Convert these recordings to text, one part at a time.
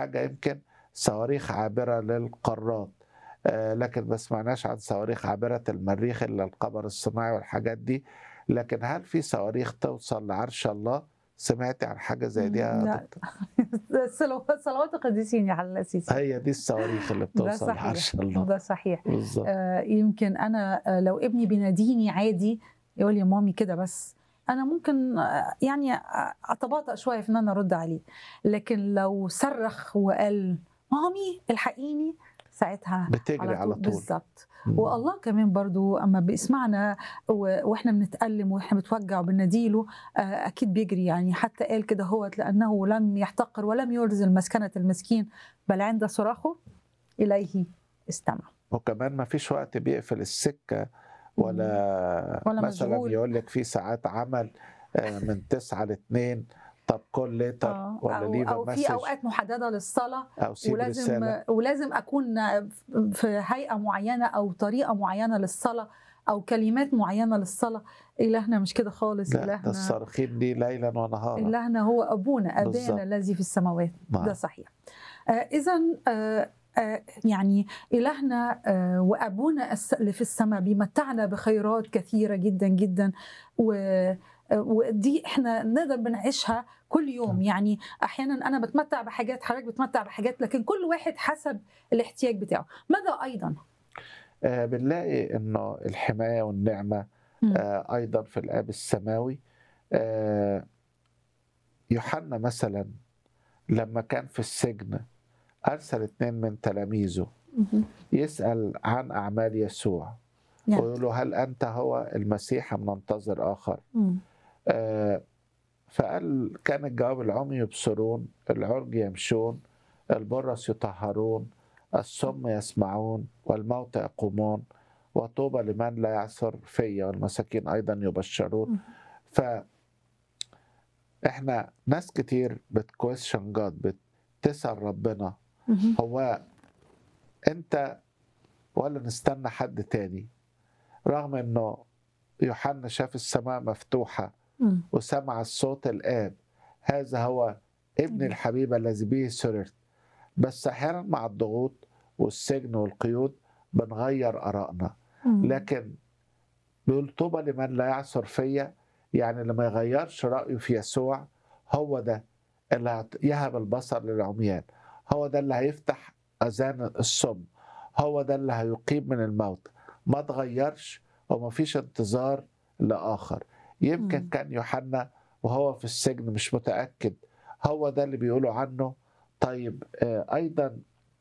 حاجه يمكن صواريخ عابره للقارات آه، لكن ما سمعناش عن صواريخ عابره المريخ الا القمر الصناعي والحاجات دي لكن هل في صواريخ توصل لعرش الله سمعتي عن حاجه زي دي يا لا. دكتور صلوات صلوات القديسين يا حل الأسيسي هي دي الصواريخ اللي ده بتوصل صحيح لعرش الله ده صحيح بالظبط آه، يمكن انا آه، لو ابني بيناديني عادي يقول لي مامي كده بس انا ممكن آه، يعني آه، اتباطأ شويه في ان انا ارد عليه لكن لو صرخ وقال مامي الحقيني ساعتها بتجري على طول بالظبط مم. والله كمان برضو اما بيسمعنا و- واحنا بنتألم واحنا بنتوجع وبنناديله آه، اكيد بيجري يعني حتى قال كده هو لانه لم يحتقر ولم يرزل مسكنه المسكين بل عند صراخه اليه استمع وكمان ما فيش وقت بيقفل السكة ولا, ولا مثلا مشغول. يقول لك في ساعات عمل آه، من تسعة لاثنين طب كل ليتر آه، ولا او ليف او في مسج اوقات محدده للصلاه او سيب ولازم رسالة ولازم اكون في هيئه معينه او طريقه معينه للصلاه او كلمات معينه للصلاه الهنا مش كده خالص لا ده الهنا الصارخين دي ليلا ونهارا الهنا هو ابونا بالظبط. ابانا الذي في السماوات نعم. ده صحيح اذا يعني الهنا آه، وابونا الس- اللي في السماء بيمتعنا بخيرات كثيره جدا جدا و آه، ودي احنا نقدر بنعيشها كل يوم نعم. يعني احيانا انا بتمتع بحاجات حضرتك بتمتع بحاجات لكن كل واحد حسب الاحتياج بتاعه ماذا ايضا آه بنلاقي انه الحماية والنعمة مم. آه ايضا في الاب السماوي آه يوحنا مثلا لما كان في السجن ارسل اثنين من تلاميذه مهم. يسأل عن اعمال يسوع نعم. ويقول له هل انت هو المسيح ام ننتظر اخر مم. آه، فقال كان الجواب العمي يبصرون العرج يمشون البرص يطهرون الصم يسمعون والموتى يقومون وطوبى لمن لا يعثر فيا والمساكين ايضا يبشرون مم. ف احنا ناس كتير بتكويشن جاد بتسال ربنا مهم. هو انت ولا نستنى حد تاني رغم انه يوحنا شاف السماء مفتوحه مم. وسمع الصوت الآب هذا هو ابن مم. الحبيب الذي به سررت بس أحيانا مع الضغوط والسجن والقيود بنغير آرائنا مم. لكن بيقول طوبى لمن لا يعثر فيا يعني اللي ما يغيرش رأيه في يسوع هو ده اللي هت- يهب البصر للعميان هو ده اللي هيفتح أذان الصم هو ده اللي هيقيم من الموت ما تغيرش وما فيش انتظار لآخر يمكن مم. كان يوحنا وهو في السجن مش متأكد هو ده اللي بيقولوا عنه طيب آه، أيضا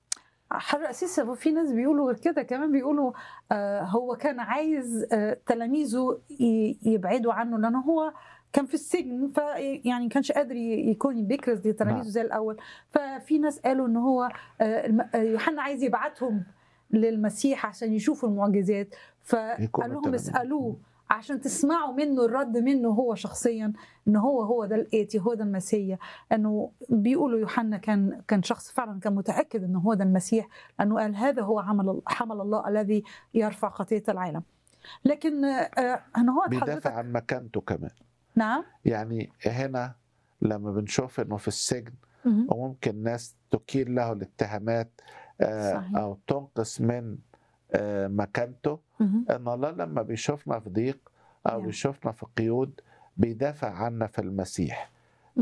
حضرتك أسيس في ناس بيقولوا غير كده كمان بيقولوا آه هو كان عايز آه تلاميذه ي- يبعدوا عنه لأنه هو كان في السجن ف يعني كانش قادر ي- يكون بيكرز لتلاميذه نعم. زي الأول ففي ناس قالوا إن هو آه الم- آه، يوحنا عايز يبعتهم للمسيح عشان يشوفوا المعجزات فقال يكونوا لهم تلاميذ. اسألوه عشان تسمعوا منه الرد منه هو شخصيا ان هو هو ده الاتي هو ده المسيح انه بيقولوا يوحنا كان كان شخص فعلا كان متاكد انه هو ده المسيح لانه قال هذا هو عمل حمل الله الذي يرفع خطيه العالم لكن آه انا هو بيدافع حضرتك عن مكانته كمان نعم يعني هنا لما بنشوف انه في السجن مهم. وممكن ناس تكيل له الاتهامات آه، صحيح. او تنقص من آه، مكانته مهم. ان الله لما بيشوفنا في ضيق او نعم. بيشوفنا في قيود بيدافع عنا في المسيح مهم.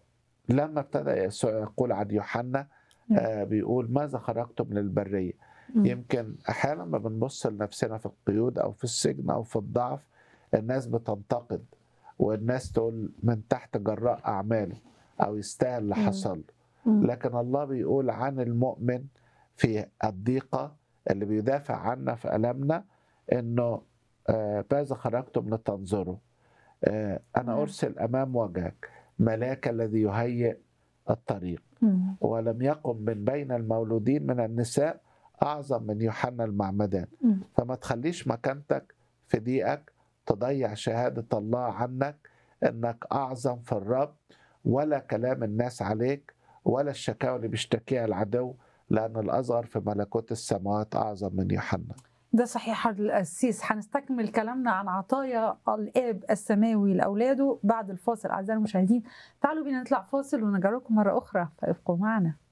ولما ابتدى يسوع يقول عن يوحنا نعم. آه، بيقول ماذا خرجتم من البريه مم. يمكن احيانا ما بنبص لنفسنا في القيود او في السجن او في الضعف الناس بتنتقد والناس تقول من تحت جراء اعماله او يستاهل اللي مم. حصل له. مم. لكن الله بيقول عن المؤمن في الضيقه اللي بيدافع عنا في المنا انه آه، ماذا خرجتم لتنظروا آه، انا نعم. ارسل امام وجهك ملاك الذي يهيئ الطريق مم. ولم يقم من بين المولودين من النساء أعظم من يوحنا المعمدان مم. فما تخليش مكانتك في ضيقك تضيع شهادة الله عنك إنك أعظم في الرب ولا كلام الناس عليك ولا الشكاوى اللي بيشتكيها العدو لأن الأصغر في ملكوت السماوات أعظم من يوحنا ده صحيح القسيس هنستكمل كلامنا عن عطايا الاب السماوي لاولاده بعد الفاصل اعزائي المشاهدين تعالوا بينا نطلع فاصل ونرجع لكم مره اخرى فابقوا معنا